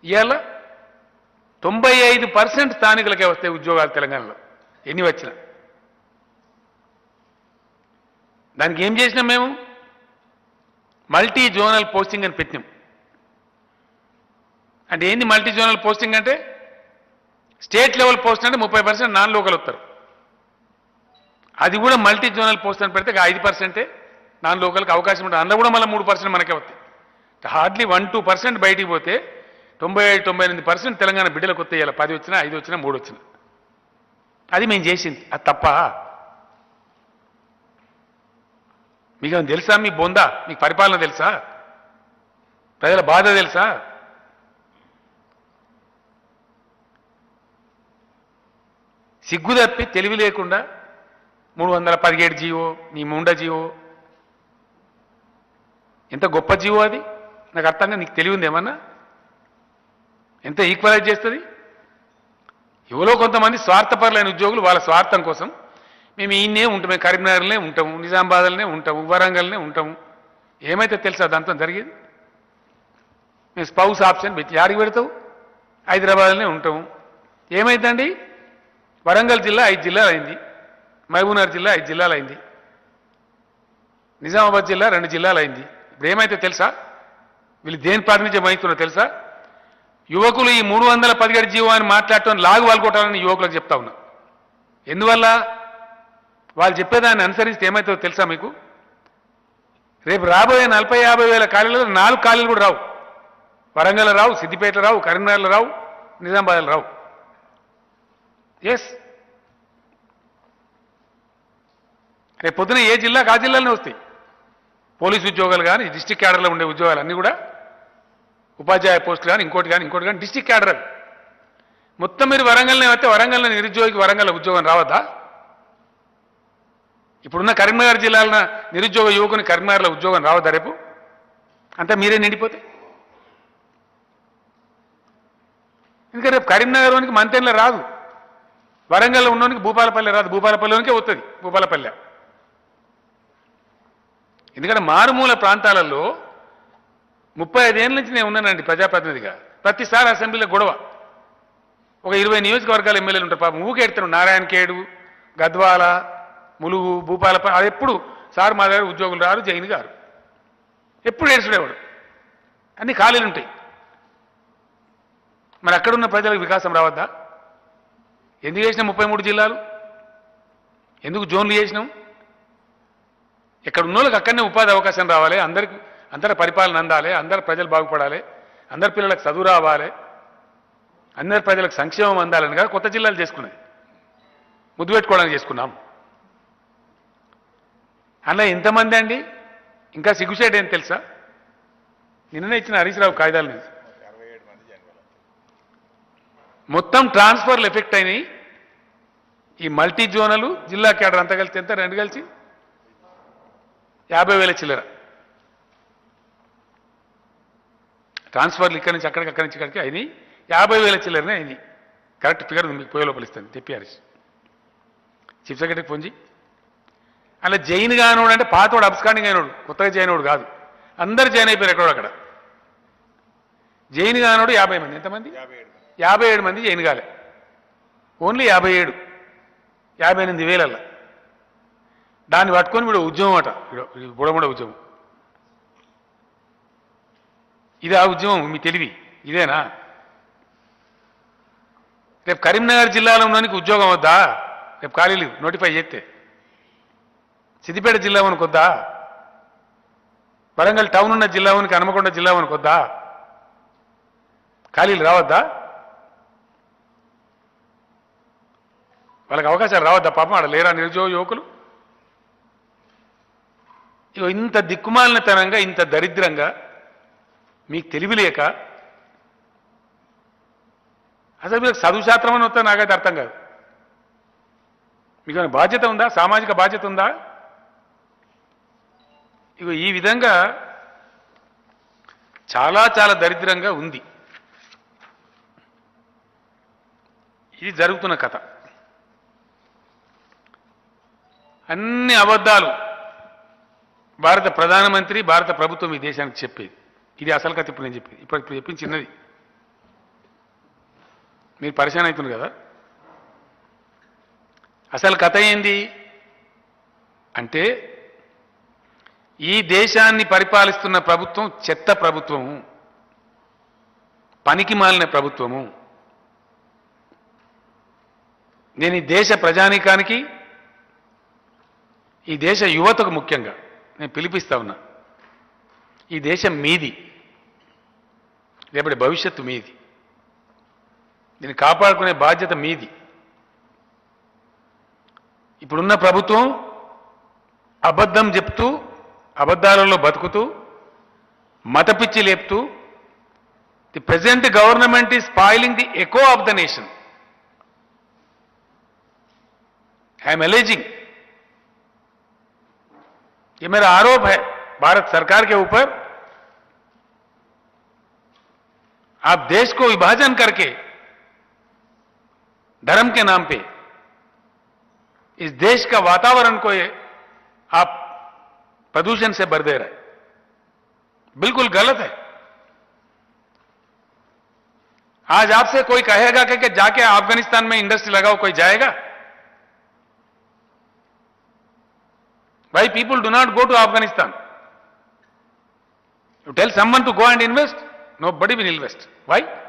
ఇవాళ తొంభై ఐదు పర్సెంట్ స్థానికులకే వస్తాయి ఉద్యోగాలు తెలంగాణలో ఎన్ని వచ్చినా దానికి ఏం చేసినాం మేము మల్టీ జోనల్ పోస్టింగ్ అని పెట్టినాం అంటే ఏంది మల్టీ జోనల్ పోస్టింగ్ అంటే స్టేట్ లెవెల్ పోస్ట్ అంటే ముప్పై పర్సెంట్ నాన్ లోకల్ వస్తారు అది కూడా మల్టీ జోనల్ పోస్ట్ అని పెడితే ఐదు పర్సెంటే నాన్ లోకల్కి అవకాశం ఉంటుంది అందులో కూడా మళ్ళీ మూడు పర్సెంట్ మనకే వస్తాయి హార్డ్లీ వన్ టూ పర్సెంట్ బయటికి పోతే తొంభై ఐదు తొంభై ఎనిమిది పర్సెంట్ తెలంగాణ బిడ్డలకు వస్తాయి ఇలా పది వచ్చినా ఐదు వచ్చినా మూడు వచ్చినా అది మేము చేసింది అది తప్ప మీకు ఏమైనా తెలుసా మీ బొందా మీకు పరిపాలన తెలుసా ప్రజల బాధ తెలుసా సిగ్గు తప్పి తెలివి లేకుండా మూడు వందల పదిహేడు జీవో నీ ముండ జీవో ఎంత గొప్ప జీవో అది నాకు అర్థంగా నీకు తెలివి ఉంది ఏమన్నా ఎంత ఈక్వలైజ్ చేస్తుంది ఎవరో కొంతమంది స్వార్థపరులైన ఉద్యోగులు వాళ్ళ స్వార్థం కోసం మేము ఈయన్నే ఉంటాం మేము కరీంనగర్లోనే ఉంటాము నిజామాబాద్లోనే ఉంటాము వరంగల్నే ఉంటాము ఏమైతే తెలుసా దాంతో జరిగేది మేము స్పౌస్ ఆప్షన్ పెట్టి యాడికి పెడతావు హైదరాబాద్లోనే ఉంటాము ఏమైందండి వరంగల్ జిల్లా ఐదు జిల్లాలు అయింది మహబూబ్నగర్ జిల్లా ఐదు జిల్లాలు అయింది నిజామాబాద్ జిల్లా రెండు జిల్లాలు అయింది ఇప్పుడు ఏమైతే తెలుసా వీళ్ళు దేని ప్రాతినిధ్యం వహిస్తున్నారో తెలుసా యువకులు ఈ మూడు వందల పదిహేడు జీవో అని మాట్లాడటం లాగు వాళ్ళకొట్టాలని యువకులకు చెప్తా ఉన్నా ఎందువల్ల వాళ్ళు చెప్పేదాన్ని అనుసరిస్తే ఏమవుతుందో తెలుసా మీకు రేపు రాబోయే నలభై యాభై వేల ఖాళీలలో నాలుగు ఖాళీలు కూడా రావు వరంగల్ రావు సిద్దిపేట రావు కరీంనగర్లో రావు నిజామాబాద్లో రావు ఎస్ రేపు పొద్దున ఏ జిల్లాకు ఆ జిల్లాలోనే వస్తాయి పోలీసు ఉద్యోగాలు కానీ డిస్టిక్ క్యాడర్లో ఉండే ఉద్యోగాలు అన్నీ కూడా ఉపాధ్యాయ పోస్టులు కానీ ఇంకోటి కానీ ఇంకోటి కానీ డిస్టిక్ క్యాడర్ అవి. మొత్తం మీరు వరంగల్నే వస్తే వరంగల్లో నిరుద్యోగికి వరంగల్ ఉద్యోగం రావద్దా ఇప్పుడున్న కరీంనగర్ జిల్లాలో నిరుద్యోగ యువకుని కరీంనగర్లో ఉద్యోగం రావద్దా రేపు అంతా మీరే నిండిపోతే ఇంకా రేపు కరీంనగర్లోనికి మంతెన్లో రాదు వరంగల్లో ఉన్నోనికి భూపాలపల్లి రాదు భూపాలపల్లిలోనికే వస్తుంది భూపాలపల్లె ఎందుకంటే మారుమూల ప్రాంతాలలో ముప్పై ఐదేళ్ళ నుంచి నేను ఉన్నానండి ప్రజాప్రతినిధిగా ప్రతిసారి అసెంబ్లీలో గొడవ ఒక ఇరవై నియోజకవర్గాల ఎమ్మెల్యేలు ఉంటారు పాపం ఊకే ఎడుతున్నాడు నారాయణ కేడు గద్వాల ములుగు భూపాలపల్లి అది ఎప్పుడు సార్ మా దగ్గర ఉద్యోగులు రారు జైన్ గారు ఎప్పుడు ఏడ్చుడేవాడు అన్ని ఖాళీలు ఉంటాయి మరి అక్కడున్న ప్రజలకు వికాసం రావద్దా ఎందుకు చేసినాం ముప్పై మూడు జిల్లాలు ఎందుకు జోన్లు చేసినాం ఎక్కడ ఉన్న వాళ్ళకి అక్కడనే ఉపాధి అవకాశం రావాలి అందరికి అందరి పరిపాలన అందాలి అందరి ప్రజలు బాగుపడాలి అందరి పిల్లలకు చదువు రావాలి అందరి ప్రజలకు సంక్షేమం అందాలని కదా కొత్త జిల్లాలు చేసుకున్నది ముద్దు పెట్టుకోవడానికి చేసుకున్నాం అలా ఎంతమంది అండి ఇంకా సిగ్గుచేట ఏం తెలుసా నిన్ననే ఇచ్చిన హరీష్ రావు కాగితాలు నేను మొత్తం ట్రాన్స్ఫర్లు ఎఫెక్ట్ అయినాయి ఈ మల్టీ జోనలు జిల్లా కేడర్ అంతా కలిసి ఎంత రెండు కలిసి యాభై వేల చిల్లర ట్రాన్స్ఫర్లు ఇక్కడి నుంచి అక్కడికి అక్కడి నుంచి ఇక్కడికి అయినాయి యాభై వేల చిల్లరనే అయినాయి కరెక్ట్ ఫిగర్ ఉంది మీకు పోయే లోపల ఇస్తాను చెప్పి హరీష్ చీఫ్ సెక్రటరీకి ఫోన్ చేయి అలా జైన్ కానోడు అంటే పాతోడు అబ్స్కాండింగ్ అయినోడు కొత్తగా జైన్ వాడు కాదు అందరు జైన్ అయిపోయారు ఎక్కడో అక్కడ జైన్ కానోడు యాభై మంది ఎంతమంది యాభై ఏడు మంది జైన్ కాలే ఓన్లీ యాభై ఏడు యాభై ఎనిమిది వేలల్లా దాన్ని పట్టుకొని వీడు ఉద్యమం అట వీడు బుడముడ ఉద్యమం ఇది ఆ ఉద్యమం మీ తెలివి ఇదేనా రేపు కరీంనగర్ జిల్లాలో ఉన్నోనికి ఉద్యోగం వద్దా రేపు ఖాళీలు నోటిఫై చేస్తే సిద్దిపేట జిల్లా ఉనికి వద్దా వరంగల్ టౌన్ ఉన్న జిల్లా ఉనికి హనుమకొండ జిల్లా ఉనికి వద్దా ఖాళీలు రావద్దా వాళ్ళకి అవకాశాలు రావద్దా పాపం ఆడ లేరా నిరుద్యోగ యువకులు ఇగో ఇంత దిక్కుమాలినతనంగా ఇంత దరిద్రంగా మీకు తెలివి లేక అసలు మీకు చదువు శాస్త్రం అని వస్తే నాకైతే అర్థం కాదు మీకు ఏమైనా బాధ్యత ఉందా సామాజిక బాధ్యత ఉందా ఇగో ఈ విధంగా చాలా చాలా దరిద్రంగా ఉంది ఇది జరుగుతున్న కథ అన్ని అబద్ధాలు భారత ప్రధానమంత్రి భారత ప్రభుత్వం ఈ దేశానికి చెప్పేది ఇది అసలు కథ ఇప్పుడు నేను చెప్పేది ఇప్పుడు ఇప్పుడు చెప్పింది చిన్నది మీరు పరిశాన్ అవుతుంది కదా అసలు కథ ఏంది అంటే ఈ దేశాన్ని పరిపాలిస్తున్న ప్రభుత్వం చెత్త ప్రభుత్వము పనికి మాలిన ప్రభుత్వము నేను ఈ దేశ ప్రజానీకానికి ఈ దేశ యువతకు ముఖ్యంగా నేను పిలిపిస్తా ఉన్నా ఈ దేశం మీది రేపటి భవిష్యత్తు మీది దీన్ని కాపాడుకునే బాధ్యత మీది ఇప్పుడున్న ప్రభుత్వం అబద్ధం చెప్తూ అబద్ధాలలో బతుకుతూ మతపిచ్చి లేపుతూ the present government is spoiling the eco of the nation I am alleging ये मेरा आरोप है भारत सरकार के ऊपर आप देश को विभाजन करके धर्म के नाम पे इस देश का वातावरण को ये आप प्रदूषण से भर दे रहे हैं बिल्कुल गलत है आज आपसे कोई कहेगा कि, कि जाके अफगानिस्तान में इंडस्ट्री लगाओ कोई जाएगा Why people do not go to Afghanistan? You tell someone to go and invest, nobody will invest. Why?